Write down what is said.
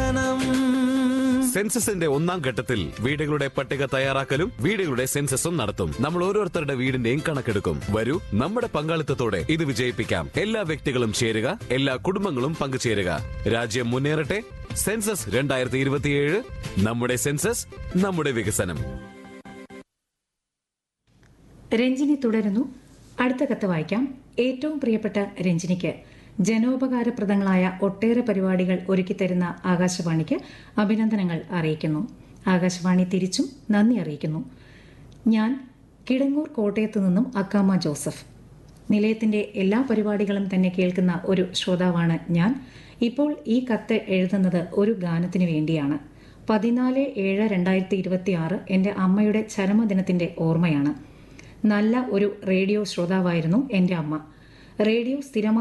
വികസനം സെൻസസിന്റെ ഒന്നാം ഘട്ടത്തിൽ വീടുകളുടെ പട്ടിക തയ്യാറാക്കലും വീടുകളുടെ സെൻസസും നടത്തും നമ്മൾ ഓരോരുത്തരുടെ വീടിന്റെയും കണക്കെടുക്കും വരൂ നമ്മുടെ പങ്കാളിത്തത്തോടെ ഇത് വിജയിപ്പിക്കാം എല്ലാ വ്യക്തികളും ചേരുക എല്ലാ കുടുംബങ്ങളും പങ്കുചേരുക രാജ്യം മുന്നേറട്ടെ സെൻസസ് രണ്ടായിരത്തി ഇരുപത്തിയേഴ് നമ്മുടെ സെൻസസ് നമ്മുടെ വികസനം രഞ്ജിനി തുടരുന്നു അടുത്ത കത്ത് വായിക്കാം ഏറ്റവും പ്രിയപ്പെട്ട രഞ്ജിനിക്ക് ജനോപകാരപ്രദങ്ങളായ ഒട്ടേറെ പരിപാടികൾ ഒരുക്കിത്തരുന്ന ആകാശവാണിക്ക് അഭിനന്ദനങ്ങൾ അറിയിക്കുന്നു ആകാശവാണി തിരിച്ചും നന്ദി അറിയിക്കുന്നു ഞാൻ കിടങ്ങൂർ കോട്ടയത്ത് നിന്നും അക്കാമ ജോസഫ് നിലയത്തിന്റെ എല്ലാ പരിപാടികളും തന്നെ കേൾക്കുന്ന ഒരു ശ്രോതാവാണ് ഞാൻ ഇപ്പോൾ ഈ കത്ത് എഴുതുന്നത് ഒരു ഗാനത്തിനു വേണ്ടിയാണ് പതിനാല് ഏഴ് രണ്ടായിരത്തി ഇരുപത്തി ആറ് എൻ്റെ അമ്മയുടെ ചരമദിനത്തിന്റെ ഓർമ്മയാണ് നല്ല ഒരു റേഡിയോ ശ്രോതാവായിരുന്നു എൻ്റെ അമ്മ റേഡിയോ സ്ഥിരമായി